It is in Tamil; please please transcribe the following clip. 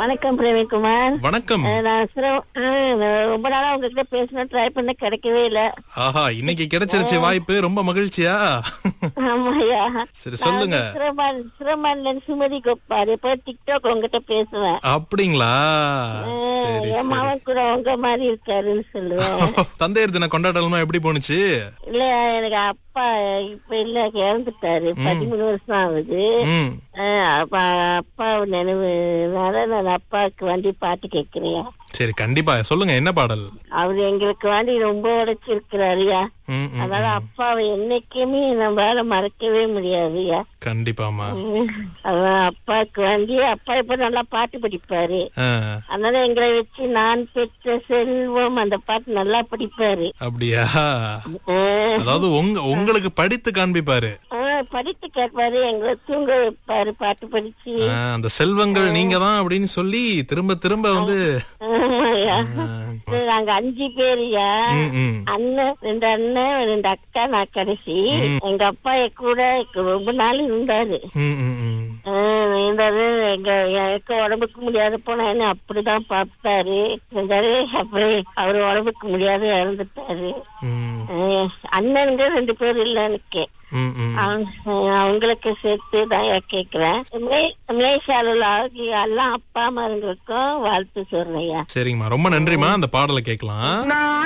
வணக்கம் பிரவீன்குமார் வணக்கம் அஹ் நான் சிரம் அஹ் நான் ரொம்ப நாளா உங்ககிட்ட பேசணும் ட்ரை பண்ண கிடைக்கவே இல்ல ஆஹா இன்னைக்கு கிடைச்சிருச்சு வாய்ப்பு ரொம்ப மகிழ்ச்சியா ஆமாயா சரி சொல்லுங்க சிரமான் சிரமான்ல சுமதி கோப்பாரு இப்போ டிக்டாக் உங்ககிட்ட பேசுவேன் அப்படிங்களா அஹ் சரி என் சரி மாவன் கூட உங்க மாதிரி இருக்காருன்னு சொல்லுவேன் தந்தையர் தின கொண்டாடலாம் எப்படி போணுச்சு இல்ல எனக்கு அப்பா இப்ப இல்ல இறந்துட்டாரு பதிமூணு வருஷம் ஆகுது ம் அஹ் அப்ப அப்பா நினைவுனால நான் அப்பாவுக்கு வண்டி பாட்டு கேட்கிறேன் சரி கண்டிப்பா சொல்லுங்க என்ன பாடல் அவரு எங்களுக்கு வண்டி ரொம்ப உடைச்சிருக்கிறாருயா ம், ம், அதனால அப்பாவை என்னைக்குமே நம்மளால மறக்கவே முடியாதுயா கண்டிப்பாமா அதான் அப்பாவுக்கு வந்து அப்பா இப்ப நல்லா பாட்டு படிப்பாரு ஆ, அதனால எங்களை வச்சு நான் பெற்ற செல்வம் அந்த பாட்டு நல்லா படிப்பாரு அப்படியா ஆஹ் அதாவது உங்க உங்களுக்கு படித்து காண்பிப்பாரு ஆஹ் படித்து கேட்பாரு எங்களை தூங்க வைப்பாரு பாட்டு படிச்சு ஆ, அந்த செல்வங்கள் நீங்க தான் அப்படின்னு சொல்லி திரும்ப திரும்ப வந்து ஆமாய்யா. ஆ, நாங்க அஞ்சு பேருயா ம், ம். அண்ணன் ரெண்டு அண்ணன் ரெண்டு அக்கா நான் கடைசி எங்க அப்பா என் கூட ரொம்ப நாள் இருந்தாரு ம், ம், ம். ஆஹ் இருந்தாரு எங்க எனக்கு உடம்புக்கு முடியாத போனா என்ன அப்படிதான் பார்த்தாரு இருந்தாரு அப்புறம் அவரு உடம்புக்கு முடியாத இறந்துட்டாரு ம், ஆஹ் அண்ணனுங்க ரெண்டு பேர் இல்ல எனக்கு ம், ம். அவங்க- அவங்களுக்கு சேர்த்து தான் கேக்குறேன் மலேசியாவில் ஆகிய எல்லாம் அப்பா அம்மாங்களுக்கும் வாழ்த்து சொல்றேன் சரிங்கம்மா ரொம்ப நன்றிம்மா அந்த பாடலை கேட்கலாம்